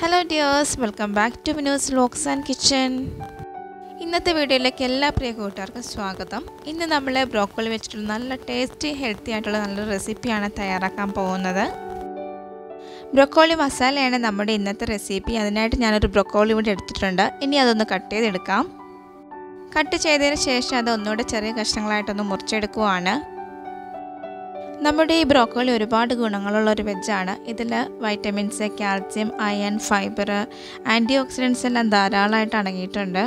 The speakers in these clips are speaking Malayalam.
hello dears welcome back to Vino's looks and kitchen ഇന്നത്തെ വീഡിയോയിലേക്ക് എല്ലാ പ്രിയ കൂട്ടുകാർക്കും സ്വാഗതം ഇന്ന് നമ്മൾ ബ്രോക്കോളി വെച്ചിട്ടുള്ള നല്ല ടേസ്റ്റി ഹെൽത്തി ആയിട്ടുള്ള നല്ലൊരു റെസിപ്പിയാണ് തയ്യാറാക്കാൻ പോകുന്നത് ബ്രൊക്കോളി മസാലയാണ് നമ്മുടെ ഇന്നത്തെ റെസിപ്പി അതിനായിട്ട് ഞാനൊരു ബ്രൊക്കോളി ഇവിടെ എടുത്തിട്ടുണ്ട് ഇനി അതൊന്ന് കട്ട് ചെയ്തെടുക്കാം കട്ട് ചെയ്തതിന് ശേഷം അത് ഒന്നുകൂടെ ചെറിയ കഷ്ണങ്ങളായിട്ടൊന്ന് മുറിച്ചെടുക്കുവാണ് നമ്മുടെ ഈ ബ്രോക്കോളി ഒരുപാട് ഗുണങ്ങളുള്ള ഒരു വെജാണ് ഇതിൽ vitamins calcium iron fibre antioxidants എല്ലാം ധാരാളമായിട്ട് അടങ്ങിയിട്ടുണ്ട്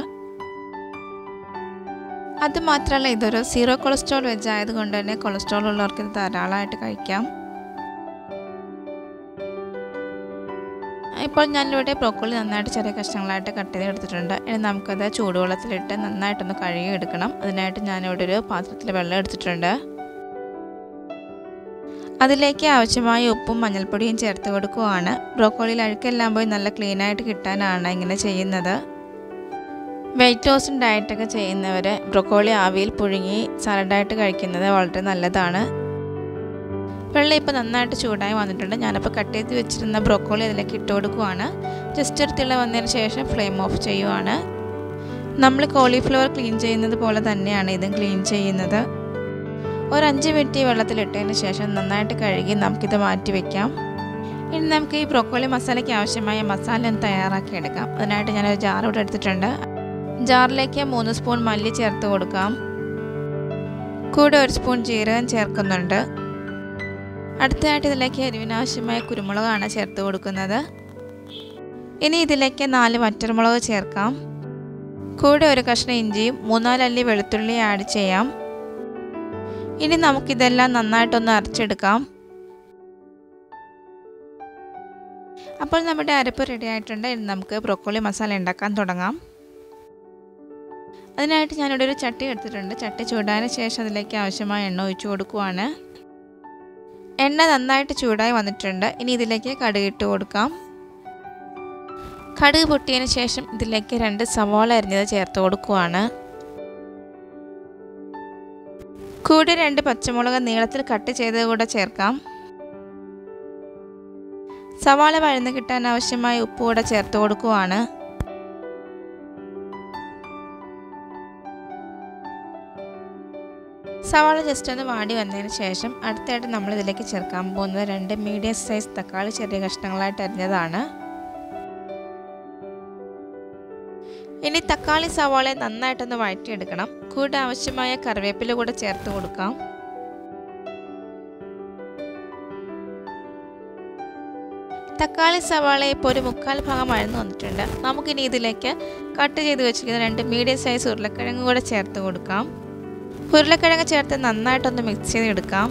അതുമാത്രമല്ല ഇതൊരു സീറോ കൊളസ്ട്രോൾ വെജ് ആയതുകൊണ്ട് തന്നെ കൊളസ്ട്രോൾ ഉള്ളവർക്ക് ഇത് ധാരാളമായിട്ട് കഴിക്കാം ഇപ്പോൾ ഞാനിവിടെ ബ്രോക്കോളി നന്നായിട്ട് ചെറിയ കഷ്ണങ്ങളായിട്ട് കട്ട് ചെയ്തെടുത്തിട്ടുണ്ട് ഇനി നമുക്കത് ചൂടുവെള്ളത്തിലിട്ട് നന്നായിട്ടൊന്ന് കഴുകി എടുക്കണം അതിനായിട്ട് ഞാനിവിടെ ഒരു പാത്രത്തിൽ വെള്ളം എടുത്തിട്ടുണ്ട് അതിലേക്ക് ആവശ്യമായ ഉപ്പും മഞ്ഞൾപ്പൊടിയും ചേർത്ത് കൊടുക്കുകയാണ് ബ്രോക്കോളിയിൽ അഴുക്കെല്ലാം പോയി നല്ല ക്ലീനായിട്ട് കിട്ടാനാണ് ഇങ്ങനെ ചെയ്യുന്നത് വെയിറ്റ് ലോസും ഡയറ്റൊക്കെ ചെയ്യുന്നവർ ബ്രൊക്കോളി ആവിയിൽ പുഴുങ്ങി സലഡായിട്ട് കഴിക്കുന്നത് വളരെ നല്ലതാണ് വെള്ളം ഇപ്പോൾ നന്നായിട്ട് ചൂടായി വന്നിട്ടുണ്ട് ഞാനപ്പോൾ കട്ട് ചെയ്ത് വെച്ചിരുന്ന ബ്രൊക്കോളി അതിലേക്ക് ഇട്ട് കൊടുക്കുവാണ് ജസ്റ്റ് ഒരു തിള വന്നതിന് ശേഷം ഫ്ലെയിം ഓഫ് ചെയ്യുവാണ് നമ്മൾ കോളിഫ്ലവർ ക്ലീൻ ചെയ്യുന്നത് പോലെ തന്നെയാണ് ഇതും ക്ലീൻ ചെയ്യുന്നത് ഒരു അഞ്ച് മിനിറ്റ് വെള്ളത്തിലിട്ടതിന് ശേഷം നന്നായിട്ട് കഴുകി നമുക്കിത് മാറ്റി വയ്ക്കാം ഇനി നമുക്ക് ഈ ബ്രൊക്കോളി മസാലയ്ക്ക് ആവശ്യമായ മസാല ഒന്ന് തയ്യാറാക്കി എടുക്കാം അതിനായിട്ട് ഞാനൊരു ജാർ ഇവിടെ എടുത്തിട്ടുണ്ട് ജാറിലേക്ക് മൂന്ന് സ്പൂൺ മല്ലി ചേർത്ത് കൊടുക്കാം കൂടെ ഒരു സ്പൂൺ ജീരകം ചേർക്കുന്നുണ്ട് അടുത്തതായിട്ട് ഇതിലേക്ക് എരിവിനാവശ്യമായ കുരുമുളകാണ് ചേർത്ത് കൊടുക്കുന്നത് ഇനി ഇതിലേക്ക് നാല് വറ്റൽമുളക് ചേർക്കാം കൂടെ ഒരു കഷ്ണം ഇഞ്ചിയും മൂന്നാലല്ലി വെളുത്തുള്ളി ആഡ് ചെയ്യാം ഇനി നമുക്കിതെല്ലാം നന്നായിട്ടൊന്ന് അരച്ചെടുക്കാം അപ്പോൾ നമ്മുടെ അരപ്പ് റെഡി ആയിട്ടുണ്ട് ഇനി നമുക്ക് ബ്രൊക്കോളി മസാല ഉണ്ടാക്കാൻ തുടങ്ങാം അതിനായിട്ട് ഞാനിവിടെ ഒരു ചട്ടി എടുത്തിട്ടുണ്ട് ചട്ടി ചൂടായതിനു ശേഷം അതിലേക്ക് ആവശ്യമായ എണ്ണ ഒഴിച്ചു കൊടുക്കുവാണ് എണ്ണ നന്നായിട്ട് ചൂടായി വന്നിട്ടുണ്ട് ഇനി ഇതിലേക്ക് കടുക് ഇട്ട് കൊടുക്കാം കടുക് പൊട്ടിയതിന് ശേഷം ഇതിലേക്ക് രണ്ട് സവാള അരിഞ്ഞത് ചേർത്ത് കൊടുക്കുവാണ് കൂടെ രണ്ട് പച്ചമുളക് നീളത്തിൽ കട്ട് ചെയ്തത് കൂടെ ചേർക്കാം സവാള വഴന്ന് കിട്ടാൻ ആവശ്യമായ ഉപ്പ് കൂടെ ചേർത്ത് കൊടുക്കുവാണ് സവാള ജസ്റ്റ് ഒന്ന് വാടി വന്നതിന് ശേഷം അടുത്തായിട്ട് നമ്മൾ ഇതിലേക്ക് ചേർക്കാൻ പോകുന്നത് രണ്ട് മീഡിയം സൈസ് തക്കാളി ചെറിയ കഷ്ണങ്ങളായിട്ട് അരിഞ്ഞതാണ് ഇനി തക്കാളി സവാള നന്നായിട്ടൊന്ന് വഴറ്റിയെടുക്കണം കൂടെ ആവശ്യമായ കറിവേപ്പില കൂടെ ചേർത്ത് കൊടുക്കാം തക്കാളി സവാള ഇപ്പോൾ ഒരു മുക്കാൽ ഭാഗം വഴന്നു വന്നിട്ടുണ്ട് നമുക്കിനി ഇതിലേക്ക് കട്ട് ചെയ്ത് വെച്ചിരിക്കുന്ന രണ്ട് മീഡിയം സൈസ് ഉരുളക്കിഴങ്ങ് കൂടെ ചേർത്ത് കൊടുക്കാം ഉരുളക്കിഴങ്ങ് ചേർത്ത് നന്നായിട്ടൊന്ന് മിക്സ് ചെയ്തെടുക്കാം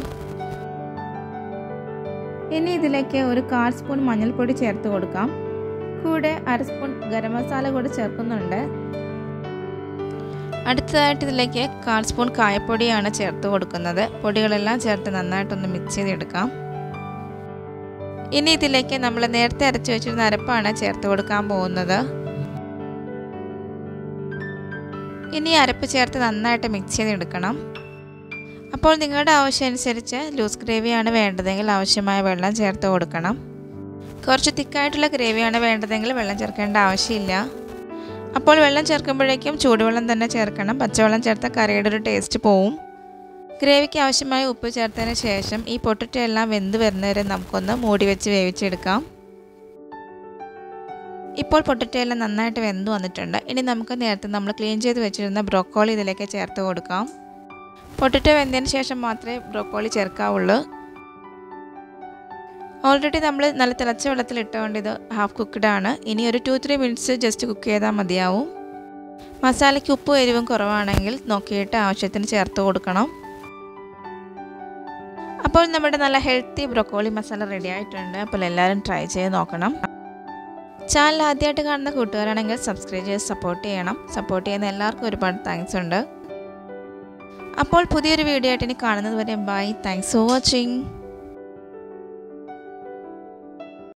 ഇനി ഇതിലേക്ക് ഒരു കാൽ സ്പൂൺ മഞ്ഞൾപ്പൊടി ചേർത്ത് കൊടുക്കാം കൂടെ അര സ്പൂൺ ഗരം മസാല കൂടെ ചേർക്കുന്നുണ്ട് അടുത്തതായിട്ട് ഇതിലേക്ക് കാൽ സ്പൂൺ കായപ്പൊടിയാണ് ചേർത്ത് കൊടുക്കുന്നത് പൊടികളെല്ലാം ചേർത്ത് നന്നായിട്ടൊന്ന് മിക്സ് ചെയ്തെടുക്കാം ഇനി ഇതിലേക്ക് നമ്മൾ നേരത്തെ അരച്ചു വെച്ചിരുന്ന അരപ്പാണ് ചേർത്ത് കൊടുക്കാൻ പോകുന്നത് ഇനി അരപ്പ് ചേർത്ത് നന്നായിട്ട് മിക്സ് ചെയ്തെടുക്കണം അപ്പോൾ നിങ്ങളുടെ ആവശ്യം അനുസരിച്ച് ലൂസ് ഗ്രേവിയാണ് വേണ്ടതെങ്കിൽ ആവശ്യമായ വെള്ളം ചേർത്ത് കൊടുക്കണം കുറച്ച് തിക്കായിട്ടുള്ള ഗ്രേവിയാണ് വേണ്ടതെങ്കിൽ വെള്ളം ചേർക്കേണ്ട ആവശ്യമില്ല അപ്പോൾ വെള്ളം ചേർക്കുമ്പോഴേക്കും ചൂടുവെള്ളം തന്നെ ചേർക്കണം പച്ചവെള്ളം ചേർത്ത കറിയുടെ ഒരു ടേസ്റ്റ് പോവും ഗ്രേവിക്ക് ആവശ്യമായ ഉപ്പ് ചേർത്തതിന് ശേഷം ഈ പൊട്ടറ്റോ എല്ലാം വെന്ത് വരുന്നവരെ നമുക്കൊന്ന് മൂടി വെച്ച് വേവിച്ചെടുക്കാം ഇപ്പോൾ പൊട്ടറ്റോ എല്ലാം നന്നായിട്ട് വെന്ത് വന്നിട്ടുണ്ട് ഇനി നമുക്ക് നേരത്തെ നമ്മൾ ക്ലീൻ ചെയ്ത് വെച്ചിരുന്ന ബ്രോക്കോളി ഇതിലേക്ക് ചേർത്ത് കൊടുക്കാം പൊട്ടറ്റോ വെന്തതിന് ശേഷം മാത്രമേ ബ്രോക്കോളി ചേർക്കാവുള്ളൂ ഓൾറെഡി നമ്മൾ നല്ല തിളച്ച വെള്ളത്തിൽ ഇട്ടുകൊണ്ട് ഇത് ഹാഫ് കുക്ക്ഡ് ആണ് ഇനി ഒരു two three minutes just cook ചെയ്താൽ മതിയാവും മസാലയ്ക്ക് ഉപ്പും എരിവും കുറവാണെങ്കിൽ നോക്കിയിട്ട് ആവശ്യത്തിന് ചേർത്ത് കൊടുക്കണം അപ്പോൾ നമ്മുടെ നല്ല ഹെൽത്തി ബ്രൊക്കോളി മസാല റെഡി ആയിട്ടുണ്ട് അപ്പോൾ എല്ലാവരും ട്രൈ ചെയ്ത് നോക്കണം ചാനൽ ആദ്യമായിട്ട് കാണുന്ന കൂട്ടുകാരാണെങ്കിൽ സബ്സ്ക്രൈബ് ചെയ്ത് സപ്പോർട്ട് ചെയ്യണം സപ്പോർട്ട് ചെയ്യുന്ന എല്ലാവർക്കും ഒരുപാട് താങ്ക്സ് ഉണ്ട് അപ്പോൾ പുതിയൊരു വീഡിയോ ആയിട്ട് ഇനി കാണുന്നത് വരെ ബൈ താങ്ക്സ് ഫോർ വാച്ചിങ്